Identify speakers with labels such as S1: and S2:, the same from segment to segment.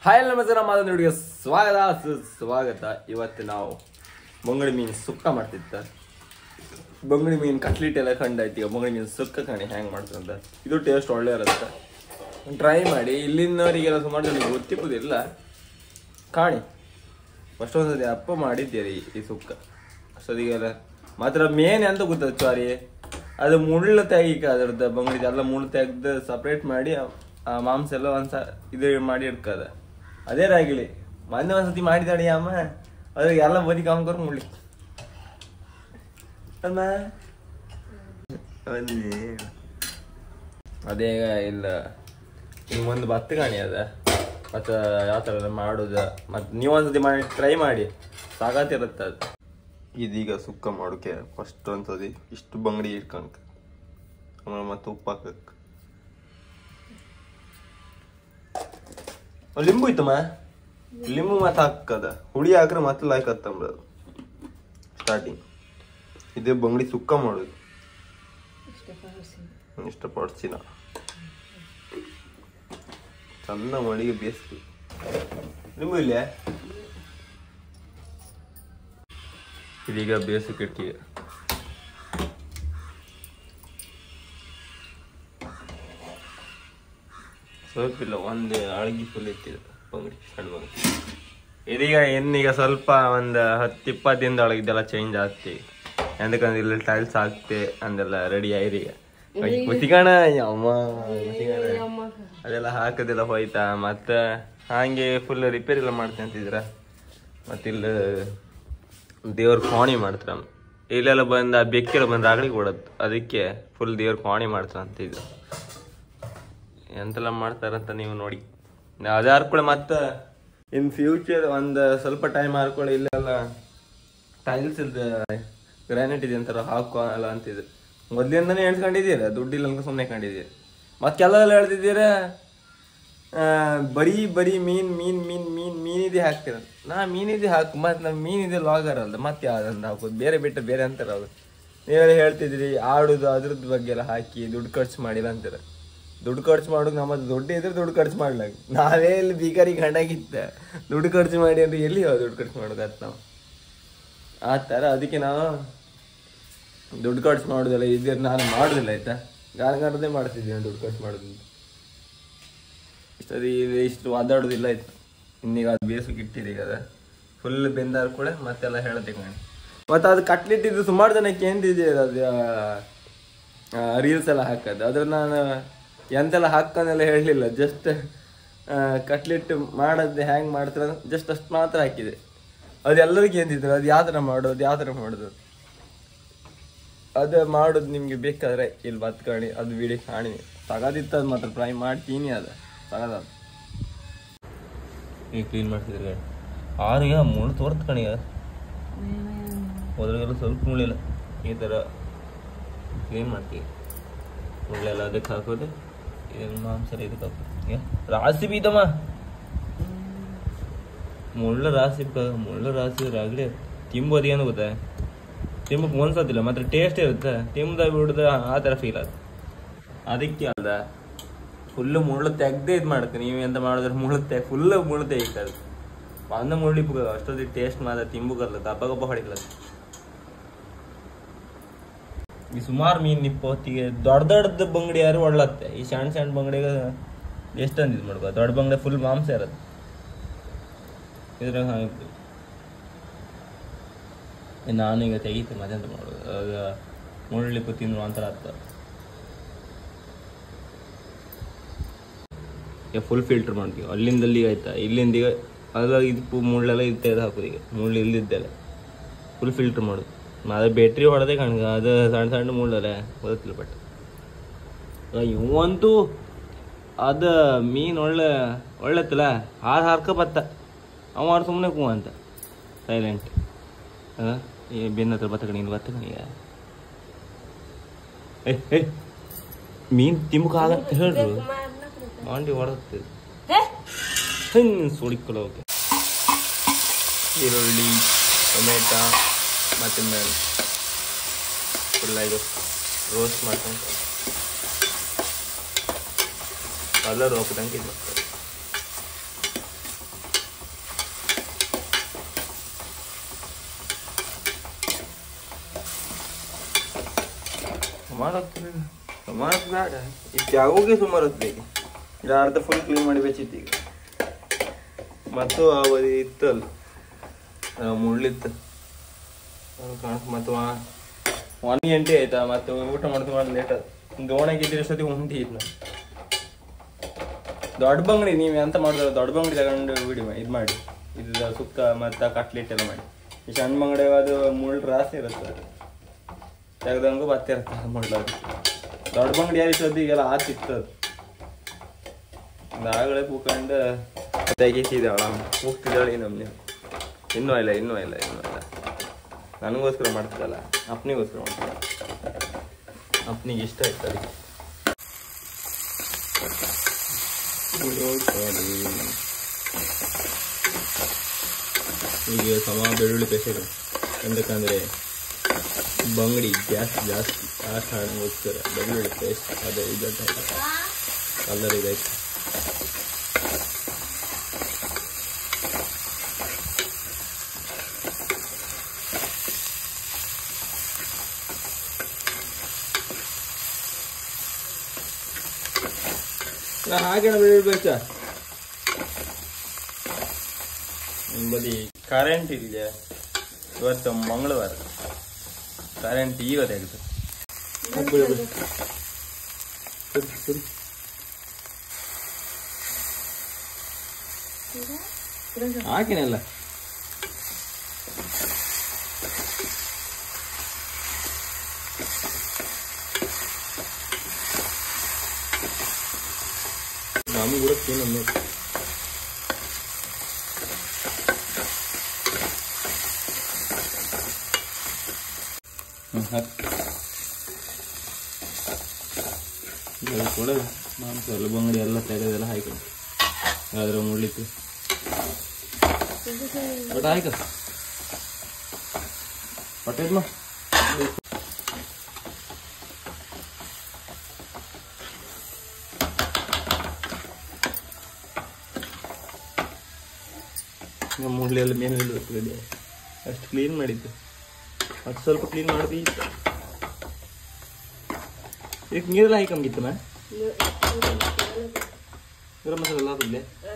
S1: Hi ನಮಸ್ಕಾರ ಮಾತನಾಡಿಗೆ ಸ್ವಾಗತ ಸುಸ್ವಾಗತ ಇವತ್ತು ನಾವು ಬಂಗಡಿ ಮೀನು ಸುಕ್ಕ ಮಾಡ್ತಿತ್ತ ಬಂಗಡಿ ಮೀನು ಕಟ್ಲಿಟ್ ಎಲ್ಲ ಕಂಡಾಯ್ತು ಈಗ ಬಂಗಡಿ ಮೀನು ಸುಕ್ಕ ಕಣಿ ಹೆಂಗ್ ಮಾಡ್ತಂತ ಇದು ಟೇಸ್ಟ್ ಒಳ್ಳೆ ಇರುತ್ತೆ ಟ್ರೈ ಮಾಡಿ ಇಲ್ಲಿನವರಿಗೆಲ್ಲ ಸುಮಾರು ಜನಕ್ಕೆ ಗೊತ್ತಿಪ್ಪುದಿಲ್ಲ ಕಾಣಿ ಅಷ್ಟೊಂದ್ಸತಿ ಅಪ್ಪ ಮಾಡಿದ್ದೀರಿ ಈ ಸುಕ್ಕ ಅಷ್ಟೊತ್ತಿಗೆಲ್ಲ ಮಾತ್ರ ಮೇನ್ ಅಂತ ಗೊತ್ತದ ಸಾರಿ ಅದು ಮುಳ್ಳು ತೆಗಿಕ ಅದ್ರದ್ದು ಬಂಗಡಿದ ಎಲ್ಲ ಮುಳ್ಳು ತೆಗ್ದು ಸಪ್ರೇಟ್ ಮಾಡಿ ಆ- ಆ ಮಾಂಸ ಎಲ್ಲ ಒಂದ್ಸ ಇದು ಮಾಡಿ ಇಡ್ಕದ ಅದೇ ರಾಗಿಳಿ ಮೊನ್ನೆ ಒಂದ್ಸತಿ ಮಾಡಿದಾಡಿ ಅಮ್ಮ ಅದ್ರಾಗ ಎಲ್ಲ ಬದಿ ಕಾಮ್ಕರ್ ಮುಳ್ಳಿ ಅಮ್ಮ ಒಂದೇ- ಅದೇ ಇಲ್ಲ ಇನ್ನು ಒಂದು ಭತ್ತ ಕಾಣಿ ಅದ ಮತ್ತು ಯಾವ ಥರ ಎಲ್ಲ ಮಾಡುದ ಮತ್ತು ನೀವು ಒಂದ್ಸತಿ ಮಾಡಿ ಟ್ರೈ ಮಾಡಿ ಸಾಕಾತಿರುತ್ತೆ ಅದು ಇದೀಗ ಸುಕ್ಕ ಮಾಡೋಕೆ ಫಸ್ಟ್ ಒಂದ್ಸತಿ ಇಷ್ಟು ಬಂಗಡಿ ಇಟ್ಕೊಂಡ್ ಆಮೇಲೆ ಮತ್ತೆ ಉಪ್ಪು ಹಾಕಕ್ ಲಿಂಬು ಇತ್ತಮ್ಮ ಲಿಂಬು ಮತ್ತೆ ಹಾಕದ ಹುಳಿ ಹಾಕ್ರೆ ಮತ್ತೆ ಲಾಯ್ಕ್ ಹತ್ತಂಬ್ರ ಸ್ಟಾರ್ಟಿಂಗ್ ಇದೇ ಬಂಗಡಿ ಸುಕ್ಕ ಮಾಡೋದು ಇಷ್ಟಪಡ್ಸಿನ ಚಂದ ಮಳಿಗೆ ಬೇಯಿಸ್ತು ನಿಮಗೂ ಇಲ್ಲೇ ಇದೀಗ ಬೇಸಕ್ಕೆ ಇಟ್ಟಿಗೆ ಸ್ವಲ್ಪ ಇಲ್ಲ ಒಂದು ಅಳಗಿ ಫುಲ್ ಇತ್ತಿದೆ ಬಂಗಡಿ ಸಣ್ಣ ಬಂಗಡಿ ಇದೀಗ ಇನ್ನೀಗ ಸ್ವಲ್ಪ ಒಂದು ಹತ್ತು ಇಪ್ಪತ್ತು ದಿನದ ಒಳಗಿದ್ದೆಲ್ಲ ಚೇಂಜ್ ಆಗ್ತಿ ಎಂದಕ್ಕಂದ್ರೆ ಇಲ್ಲಿ ಟೈಲ್ಸ್ ಹಾಕ್ತೆ ಅಂದೆಲ್ಲ ರೆಡಿ ಆಯ್ರೀಗ ಕುತಿಗಣ ಅಮ್ಮ ಕುತಿಗಣ ಅದೆಲ್ಲ ಹಾಕದೆಲ್ಲ ಹೋಯ್ತಾ ಮತ್ತೆ ಹಾಗೆ ಫುಲ್ ರಿಪೇರಿ ಎಲ್ಲ ಮಾಡ್ತೆ ಅಂತಿದ್ರ ಮತ್ತಿಲ್ಲ ದೇವ್ರ ಕೋಣಿ ಮಾಡ್ತಾರ ಇಲ್ಲೆಲ್ಲ ಬಂದ ಬೆಕ್ಕೆಲ್ಲ ಬಂದು ರಾಗಡಿ ಕೊಡತ್ ಅದಕ್ಕೆ ಫುಲ್ ದೇವ್ರ ಕೋಣಿ ಮಾಡ್ತಾರ ಅಂತಿದ್ರು ಎಂತೆಲ್ಲ ಮಾಡ್ತಾರಂತ ನೀವು ನೋಡಿ ಅದೇ ಹರ್ಕೊಳ್ಳಿ ಮತ್ತೆ ಇನ್ ಫ್ಯೂಚರ್ ಒಂದು ಸ್ವಲ್ಪ ಟೈಮ್ ಹರ್ಕೊಳ್ಳಿ ಇಲ್ಲೆಲ್ಲ ಟೈಲ್ಸ್ ಇಲ್ದ ಗ್ರಾನೈಟ್ ಇದೆ ಅಂತಾರ ಹಾಕೋಲ್ಲ ಅಂತಿದ್ರು ಮೊದ್ಲಿಂದನೇ ಎಣ್ಸ್ಕೊಂಡಿದ್ದೀರ ದುಡ್ಡಿಲ್ಲ ಅಂತ ಸುಮ್ಮನೆ ಕಂಡಿದ್ದೀರಿ ಮತ್ತೆ ಕೆಲವೆಲ್ಲ ಹೇಳ್ತಿದ್ದೀರ ಆ, ಬರೀ ಬರೀ ಮೀನ್ ಮೀನ್ ಮೀನ್ ಮೀನ್ ಮೀನಿದೆ ಹಾಕ್ತೀರ ನಾ ಮೀನಿದೆ ಹಾಕು ಮತ್ತೆ ನಮ್ಮ ಮೀನಿದೆ ಲಾಗರ್ ಅಲ್ದ ಮತ್ತೆ ಯಾವ್ದಂತ ಹಾಕೋದು ಬೇರೆ ಬಿಟ್ಟು ಬೇರೆ ಅಂತಾರ ಅವ್ರು ನೀವೆಲ್ಲ ಹೇಳ್ತಿದ್ರಿ ಆಡುದು ಅದ್ರದ್ದು ಬಗ್ಗೆ ಎಲ್ಲ ಹಾಕಿ ದುಡ್ಡು ಖರ್ಚು ಮಾಡಿಲ್ಲ ಅಂತೀರ ದುಡ್ಡು ಖರ್ಚು ಮಾಡೋದು ನಮ್ಮದು ದುಡ್ಡು ಇದ್ರೆ ದುಡ್ಡು ಖರ್ಚು ಮಾಡ್ಲಾಗ ನಾವೇ ಇಲ್ಲಿ ಬೀಕರಿಗೆ ಗಂಡಾಗಿತ್ತ ದುಡ್ಡು ಖರ್ಚು ಮಾಡಿ ಅಂದ್ರೆ ಎಲ್ಲಿ ಯಾವ ದುಡ್ಡು ಖರ್ಚು ಮಾಡೋದು ನಾವು ಆ ಥರ ಅದಕ್ಕೆ ನಾವು ದುಡ್ಡು ಖರ್ಚು ಮಾಡೋದಿಲ್ಲ ಇದ್ರೆ ನಾನು ಮಾಡೋದಿಲ್ಲ ಆಯ್ತಾ ಗಾನಗಾರದೇ ಮಾಡ್ತಿದ್ದೀನಿ ದುಡ್ಡು ಖರ್ಚು ಮಾಡೋದು ಇಷ್ಟದಿ ಇಷ್ಟು ಒದ್ದಾಡೋದಿಲ್ಲ ಆಯ್ತು ಇನ್ನೀಗ ಅದು ಬೇಸಕ್ಕೆ ಇಟ್ಟಿದೆ ಈಗ ಅದ ಫುಲ್ ಬೆಂದಾರ ಕೂಡ ಮತ್ತೆಲ್ಲ ಹೇಳತ್ತೆ ಕಣೆ ಮತ್ತು ಅದು ಕಟ್ಲಿಟ್ಟಿದ್ದು ಸುಮಾರು ಜನಕ್ಕೆ ಏನಿದೆ ಅದು ರೀಲ್ಸ್ ಎಲ್ಲ ಹಾಕೋದು ಅದ್ರ ನಾನು ಎಂತೆಲ್ಲ ಹಾಕೋನೆಲ್ಲ ಹೇಳಲಿಲ್ಲ ಜಸ್ಟ್ ಕಟ್ಲೆಟ್ ಮಾಡೋದು ಹ್ಯಾಂಗ್ ಮಾಡ್ತಾರೆ ಜಸ್ಟ್ ಅಷ್ಟು ಮಾತ್ರ ಹಾಕಿದೆ ಅದು ಎಲ್ಲರಿಗೂ ಏನಿದ್ರು ಅದು ಯಾವ ಥರ ಮಾಡೋದು ಯಾವ ಥರ ಮಾಡೋದು ಅದು ಮಾಡೋದು ನಿಮಗೆ ಬೇಕಾದ್ರೆ ಇಲ್ಲಿ ಬತ್ಕಣಿ ಅದು ವಿಡಿಯೋ ಕಾಣಿ ತಗದಿತ್ತು ಅದು ಮಾತ್ರ ಟ್ರೈ ಮಾಡ್ತೀನಿ ಅದು ತಗದ ಈಗ ಕ್ಲೀನ್ ಮಾಡ್ತಿದ್ರೆ ಆರಿಗೆ ಮುಳ್ಳು ತೋರ್ತ್ ಕಣಿ ಮೊದಲಿಗೆಲ್ಲ ಸ್ವಲ್ಪ ಮುಳ್ಳಿಲ್ಲ ಈ ಥರ ಕ್ಲೀನ್ ಮಾಡ್ತೀವಿ ಮುಳ್ಳೆಲ್ಲ ಅದಕ್ಕೆ ಹಾಕೋದು ಏನು ಮಾಂಸರ ಇದಕ್ಕೆ ಹಾಕೋದು ಏ, ರಾಸಿ ಬೀದಮ್ಮ ಮುಳ್ಳು ರಾಸಿ ಕ- ಮುಳ್ಳು ರಾಸಿ ರಾಗಡಿ ತಿಂಬೋದು ಏನು ಗೊತ್ತಾ ತಿಂಬಕ್ಕೆ ಮನ್ಸೋದಿಲ್ಲ ಮಾತ್ರ ಟೇಸ್ಟ್ ಇರುತ್ತೆ ತಿಂದ ಬಿಡ್ದ ಆ ಥರ ಫೀಲ್ ಆಗುತ್ತೆ ಅದಕ್ಕೆ ಅಲ್ಲ ಫುಲ್ಲು ಮುಳ್ಳು ತೆಗ್ದೇ ಇದು ಮಾಡುತ್ತೆ ನೀವು ಎಂತ ಮಾಡಿದ್ರೆ ಮುಳ್ಳು ತೆಗ್ ಫುಲ್ಲು ಮುಳ್ಳು ತೆಗಿತಾರೆ ಒಂದು ಮುಳ್ಳಿ ಅಷ್ಟೊತ್ತಿಗೆ ಟೇಸ್ಟ್ ಮಾತ್ರ ತಿಂಬುಕಲ್ಲ ಗಬ್ಬ ಗಬ್ಬ ಹೊಡಿಲ್ಲ ಈ ಸುಮಾರು ಮೀನು ನಿಪ್ಪ ಹೊತ್ತಿಗೆ ದೊಡ್ಡ ದೊಡ್ಡದ ಬಂಗಡಿ ಯಾರು ಒಳ್ಳತ್ತೆ ಈ ಸಣ್ಣ ಸಣ್ಣ ಬಂಗಡಿಗೆ ಎಷ್ಟು ಅಂದಿದ್ ಮಾಡ್ಕೋ ದೊಡ್ಡ ಬಂಗಡಿ ಫುಲ್ ಮಾಂಸ ಇರೋದು ಇದ್ರಾಗ ಹಾಗೆ ನಾನು ಈಗ ತೆಗಿತೀನಿ ಮತ್ತೆಂತ ಮಾಡೋದು ಆಗ ಮುಳ್ಳಿಪ್ಪು ತಿನ್ನು ಒಂಥರ ಆಗ್ತದೆ ಈಗ ಫುಲ್ ಫಿಲ್ಟರ್ ಮಾಡ್ತೀವಿ ಅಲ್ಲಿಂದ ಅಲ್ಲಿಗೆ ಆಯ್ತಾ ಇಲ್ಲಿಂದ ಈಗ ಅಲ್ಲ ಇದು ಪು- ಮುಳ್ಳೆಲ್ಲ ಇದು ತೆಗೆದು ಹಾಕೋದು ಈಗ ಮುಳ್ಳು ಇಲ್ಲಿದ್ದೆಲ್ಲ ಫುಲ್ ಫಿಲ್ಟರ್ ಮಾಡೋದು ಅದು ಬ್ಯಾಟ್ರಿ ಹೊಡೆದೇ ಕಣ್ಗ ಅದು ಸಣ್ಣ ಸಣ್ಣ ಮುಳ್ಳಲ್ಲ ಗೊತ್ತಿಲ್ಲ ಬಟ್ ಇವಂತೂ ಅದು ಮೀನು ಒಳ್ಳೆ ಒಳ್ಳೆತ್ತಲ್ಲ ಹಾರು ಹಾರ್ಕ ಬತ್ತ ಅವ ಸುಮ್ಮನೆ ಕೂ ಅಂತ ಸೈಲೆಂಟ್ ಈ ಬೆನ್ನ ಹತ್ರ ಬತ್ತ ಕಣಿ ಬತ್ತ ಕಣಿ ಏಯ್ ಏಯ್ ಮೀನು ತಿಮ್ಮಕ್ಕಾಗಂತ ಹೇಳ್ರು ಮಾಂಡಿ ಹೊಡೆದು ಹಿಂಗೆ ಸುಡಿಕೊಳ್ಳೋಕೆ ಈರುಳ್ಳಿ ಟೊಮೆಟೊ ಮತ್ತು ಮೇಲೆ ಫುಲ್ಲ ಇದು ರೋಸ್ಟ್ ಮಾಡ್ಕೊಂಡು ಕಲರ್ ಹೋಗ್ದಂಗೆ ಇದು ಮಾಡ್ತಾರೆ ಸುಮಾರು ಹೊತ್ತು ಸುಮಾರು ಹೊತ್ತು ಬೇಡ ಇಷ್ಟು ಆಗೋಗೆ ಸುಮಾರು ಹೊತ್ತು ಈಗ ಈಗ ಅರ್ಧ ಫುಲ್ ಕ್ಲೀನ್ ಮಾಡಿ ಬೆಚ್ಚಿತ್ತು ಈಗ ಮತ್ತು ಅವಧಿ ಇತ್ತಲ್ಲ ಆ ಮುಳ್ಳಿತ್ತು ಅದು ಕಾಣ್ ಮತ್ತು ಒಂದು ಗಂಟೆ ಆಯ್ತಾ ಮತ್ತೆ ಊಟ ಮಾಡ್ತು ಮಾಡಿ ಲೇಟ್ ಆಯ್ತು ದೋಣಗಿದ್ರೆ ಅಷ್ಟೊತ್ತಿಗೆ ಉಂಡಿ ಇತ್ತು ನಾನು ದೊಡ್ಡ ಬಂಗಡಿ ನೀವು ಎಂತ ಮಾಡಿದ್ರೆ ದೊಡ್ಡ ಬಂಗಡಿ ತಗೊಂಡು ಬಿಡಿ ಇದು ಮಾಡಿ ಇದು ಸುಕ್ಕ ಮತ್ತು ಕಟ್ಲೆಟ್ ಎಲ್ಲ ಮಾಡಿ ಈ ಸಣ್ಣ ಬಂಗಡಿ ಅದು ಮುಳ್ಳು ರಾಸಿ ಇರುತ್ತೆ ತೆಗ್ದಂಗೂ ಬತ್ತಿರುತ್ತೆ ಮುಳ್ಳು ಅದು ದೊಡ್ಡ ಬಂಗಡಿ ಯಾರು ಸದ್ದಿಗೆಲ್ಲ ಆತಿತ್ತು ಅದು ಒಂದು ಆಗಲೇ ಕೂತ್ಕೊಂಡು ತೆಗಿತಿದ್ದಾಳ ಹೋಗ್ತಿದ್ದಾಳೆ ನಮ್ಮನೆ ಇನ್ನೂ ಇಲ್ಲ ಇನ್ನೂ ಇಲ್ಲ ಇನ್ನೂ ಇಲ್ಲ ನನಗೋಸ್ಕರ ಮಾಡ್ತಿದ್ದಲ್ಲ ಅಪ್ಪನಿಗೋಸ್ಕರ ಮಾಡ್ತಿದ್ದ ಅಪ್ಪನಿಗೆ ಇಷ್ಟ ಆಯ್ತು ಅದಕ್ಕೆ ಈಗ ಸಮ ಬೆಳ್ಳುಳ್ಳಿ ಪೇಸ್ಟ್ ಎಂದಕ್ಕಂದ್ರೆ ಬಂಗಡಿ ಗ್ಯಾಸ್ ಜಾಸ್ತಿ ಆ ಕಾರಣಕ್ಕೋಸ್ಕರ ಬೆಳ್ಳುಳ್ಳಿ ಪೇಸ್ಟ್ ಅದೇ ಇದಕ್ಕೆ ಕಲರ್ ಇದೈತೆ ನಾ ಹಾಗೆ ಬೆಳಿಬೇಕ ಬದಿ ಕರೆಂಟ್ ಇಲ್ಲ ಇವತ್ತು ಮಂಗಳವಾರ ಕರೆಂಟ್ ಈಗ ತೆಗೆದು ಹಾಕಿನಲ್ಲ ನಮ್ಗೆ ಕೂಡ ತಿನ್ನೋ ಕೂಡ ಮಾಂಸ ಎಲ್ಲ ಬಂಗಡಿ ಎಲ್ಲ ತೆಗೆದೆಲ್ಲ ಹಾಕೊಂಡು ಅದ್ರ ಮುಳ್ಳಿತ್ತು ಬಟ್ ಆಯ್ಕ ಹೊಟ್ಟೆದ್ ಮಾ ಮುಳ್ಳಿ ಎಲ್ಲ ಮೇಲೆ ರೆಡಿ ಅಷ್ಟು ಕ್ಲೀನ್ ಮಾಡಿದ್ದು ಅದು ಸ್ವಲ್ಪ ಕ್ಲೀನ್ ಮಾಡಿದ್ವಿ ಇದಕ್ಕೆ ನೀರೆಲ್ಲ ಹಾಕಂಗಿತ್ತು ಮಾ ಗರಂ ಮಸಾಲ ಎಲ್ಲ ಹಾಕಿದ್ಲೆ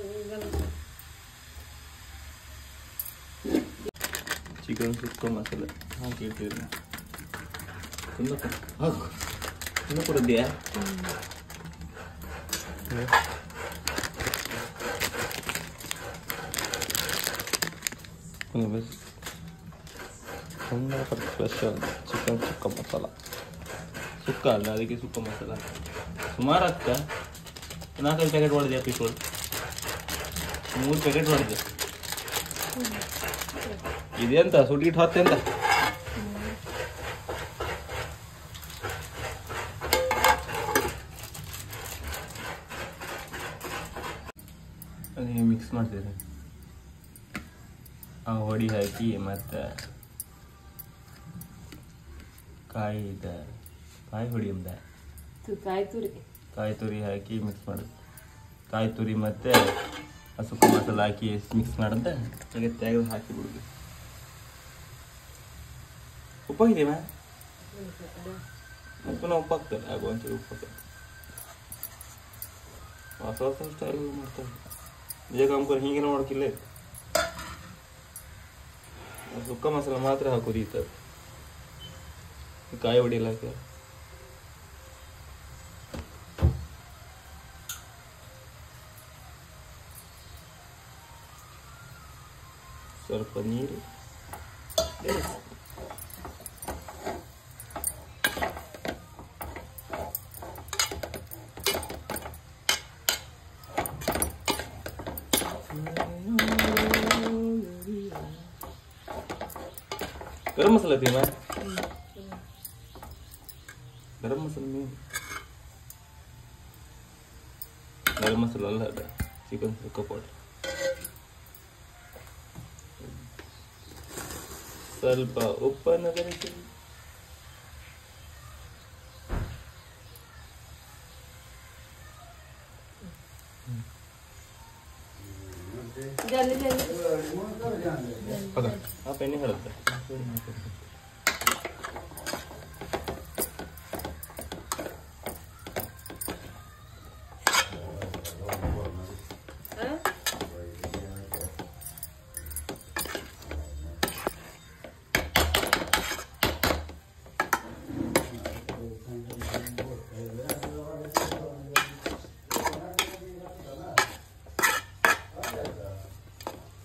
S1: ಚಿಕನ್ ಸುಕ್ಕ ಮಸಾಲೆ ಹಾಕಿ ಇಟ್ಟಿದ್ದೀನಿ ತುಂಬ ಹಾಕು ತುಂಬ ಕೊಡಿದ್ಯಾ ಬಸ್ ತುಂಬ ಸ್ಪೆಷಲ್ ಚಿಕನ್ ಸುಕ್ಕ ಮಸಾಲ ಸುಕ್ಕ ಅಲ್ಲ ಅದಕ್ಕೆ ಸುಕ್ಕ ಮಸಾಲ ಸುಮಾರು ಅಕ್ಕ ನಾಲ್ಕೈದು ಪ್ಯಾಕೆಟ್ ಹೊಡೆದೆ ಪೀಸ್ಗಳು ಮೂರು ಪ್ಯಾಕೆಟ್ ಹೊಡೆದೆ ಇದೆಂತ ಸುಟ್ಟಿಟ್ಟು ಹೊತ್ತೆ ಅಂತ ಅದೇ ಮಿಕ್ಸ್ ಮಾಡ್ತಿದ್ರೆ ಆ ಹೊಡಿ ಹಾಕಿ ಮತ್ತು ಕಾಯಿ ಇದ ಕಾಯಿ ಹೊಡಿ ಅಂದ
S2: ಕಾಯಿ ತುರಿ
S1: ಕಾಯಿ ತುರಿ ಹಾಕಿ ಮಿಕ್ಸ್ ಮಾಡೋದು ಕಾಯಿ ತುರಿ ಮತ್ತು ಆ ಸುಕ್ಕ ಮಸಾಲ ಹಾಕಿ ಮಿಕ್ಸ್ ಮಾಡಂತ ಈಗ ತೆಗೆದು ಹಾಕಿ ಬಿಡುದು ಉಪ್ಪಾಗಿದೆ ಮ್ಯಾ ಪುನಃ ಉಪ್ಪು ಹಾಕ್ತಾರೆ ಆಗ ಒಂಚೂರು ಉಪ್ಪು ಹಾಕ್ತಾರೆ ಹೊಸ ಹೊಸ ಸ್ಟೈಲ್ ಮಾಡ್ತಾರೆ ಈಗ ಅಮ್ಕರ್ ಹೀಗೆ ಮಾಡೋಕ್ಕಿಲ್ಲ ಸುಕ್ಕ ಮಸಾಲ ಮಾತ್ರ ಹಾಕೋದು ಈ ಥರ ಕಾಯಿ ಹೊಡಿಯಲ್ಲ ಹಾಕ್ತಾರೆ ಸ್ವಲ್ಪ ನೀರು ಗರಂ ಮಸಾಲ ತೀಮ ಗರಂ ಮಸಾಲ ಮೀನು ಗರಂ ಮಸಾಲ ಅಲ್ಲ ಅದು ಚಿಕನ್ ಸುಕ್ಕ ಪೌಡರ್ ಸ್ವಲ್ಪ ಉಪ್ಪನ್ನು ಬೆರೆಸಿ
S2: ಜಲ್ದಿ ಜಲ್ದಿ
S1: ಆ ಪೆನ್ನಿ ಹೇಳುತ್ತೆ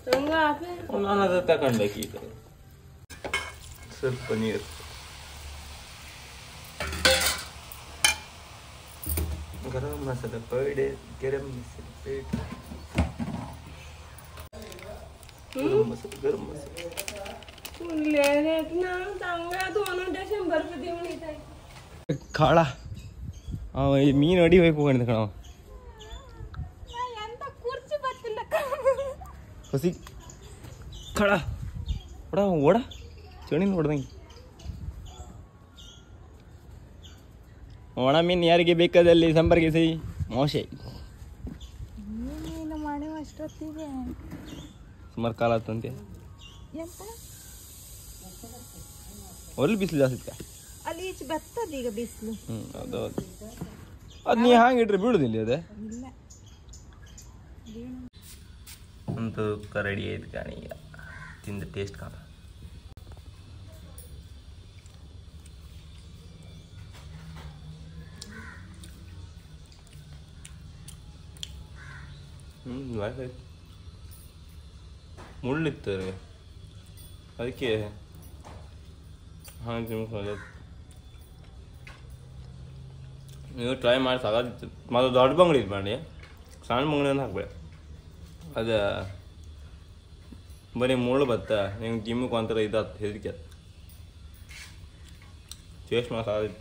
S2: ಹಂಗ ಹಾಕಿ
S1: ನಾನು ಅದು ತಗೊಂಡ್ಬೇಕು ಈಗ ಸ್ವಲ್ಪ ನೀರು ಗರಂ ಮಸಾಲೆ ಪೌಡರ್ ಗರಂ ಮಸಾಲೆ ಪೌಡರ್ गरम मसाला गरम मसाला
S2: लेट ना चांगला दोन उंटे शंभर रुपये देऊन येत आहे
S1: ಕಾಳ ಅವ ಈ ಮೀನು ಹೊಡಿಬೇಕು ಹೋಗಿದ್ದ ಕಣವ
S2: ಎಂತ ಕುರ್ಚಿ ಬತ್ತಿಲ್ಲ
S1: ಹೊಸಿ ಕಳ ಓಡ ಓಡ ಚಣಿನ ಹೊಡ್ದಂಗೆ ಒಣ ಮೀನು ಯಾರಿಗೆ ಬೇಕಾದಲ್ಲಿ ಸಂಪರ್ಕಿಸಿ ಮೋಶೆ
S2: ನೀನು ಮಾಡಿ ಅಷ್ಟೊತ್ತಿಗೆ
S1: ಸುಮಾರು ಕಾಲ ಆತಂತೆ
S2: ಎಂತ
S1: ಒಲ್ಲಿ ಬಿಸಿಲು ಜಾಸ್ತಿ
S2: ಅಲ್ಲಿ ಈಚೆ ಬರ್ತದ ಈಗ ಬಿಸಿಲು
S1: ಹ್ಞೂ ಅದು ಹೌದು ಅದು ನೀ ಹಾಗೆ ಇಟ್ರೆ ಬೀಳುದಿಲ್ಲ ಅದೇ
S2: ಇಲ್ಲ
S1: ಅಂತೂ ರೆಡಿ ಆಯ್ತು ಕಾಣಿ ಈಗ ತಿಂದು ಟೇಸ್ಟ್ ಕಾಣ ಹ್ಞೂ ಆಯ್ತು ಮುಳ್ಳಿತ್ತು ಅದ್ರಾಗೆ. ಅದಕ್ಕೆ ಹಾಗೆ ತಿನ್ಕೊಂಡು ನೀವು ಟ್ರೈ ಮಾಡಿ ಸಾಕಾದಿತ್ತು ಮತ್ತು ದೊಡ್ಡ ಬಂಗಡಿ ಇದು ಮಾಡಿ ಸಣ್ಣ ಬಂಗಡಿಯನ್ನು ಹಾಕ್ಬೇಡ ಅದು ಬರೀ ಮುಳ್ಳು ಬತ್ತ ನಿಮ್ಗೆ ಜಿಮ್ಮಿಗೆ ಒಂಥರ ಇದಾತು ಹೆದರಿಕೆ ಟೇಸ್ಟ್ ಮಾಡಿ ಸಾಕಾದಿತ್ತು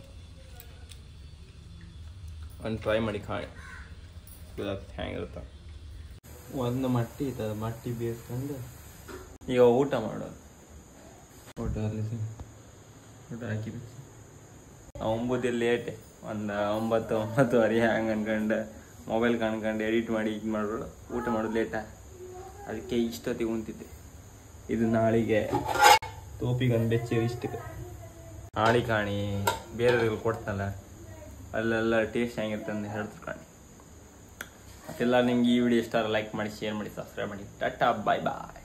S1: ಒಂದು ಟ್ರೈ ಮಾಡಿ ಕಾಣಿ ಗೊತ್ತಾಗ್ತದೆ ಹೆಂಗಿರುತ್ತೆ ಒಂದು ಮಟ್ಟಿ ಇತ್ತು ಮಟ್ಟಿ ಬೇಸ್ಕೊಂಡು ಈಗ ಊಟ ಮಾಡೋದು ಊಟ ಅಲ್ಲಿ ಊಟ ಹಾಕಿದ್ವಿ ಒಂಬತ್ತು ಲೇಟ್ ಒಂದು ಒಂಬತ್ತು ಒಂಬತ್ತುವರೆ ಹಂಗೆ ಅನ್ಕೊಂಡು ಮೊಬೈಲ್ ಕಣ್ಕೊಂಡು ಎಡಿಟ್ ಮಾಡಿ ಇದು ಮಾಡೋದು ಊಟ ಮಾಡೋದು ಲೇಟ ಅದಕ್ಕೆ ಇಷ್ಟೊತ್ತಿಗೆ ಉಂತಿದ್ದೆ ಇದು ನಾಳೆಗೆ ತೋಪಿಗೊಂದು ಬೆಚ್ಚ ಇಷ್ಟಕ್ಕೆ ನಾಳೆ ಕಾಣಿ ಬೇರೆಯವ್ರಿಗೆ ಕೊಡ್ತಲ್ಲ ಅಲ್ಲೆಲ್ಲ ಟೇಸ್ಟ್ ಹೆಂಗಿರುತ್ತೆ ಅಂತ ಹೇಳ್ತಾರೆ ಕಾಣಿ ಮತ್ತೆಲ್ಲ ನಿಮ್ಗೆ ಈ ವಿಡಿಯೋ ಇಷ್ಟ ಲೈಕ್ ಮಾಡಿ ಶೇರ್ ಮಾಡಿ ಸಬ್ಸ್ಕ್ರೈಬ್ ಮಾಡಿ ಟಾಟಾ ಬಾಯ್ ಬಾಯ್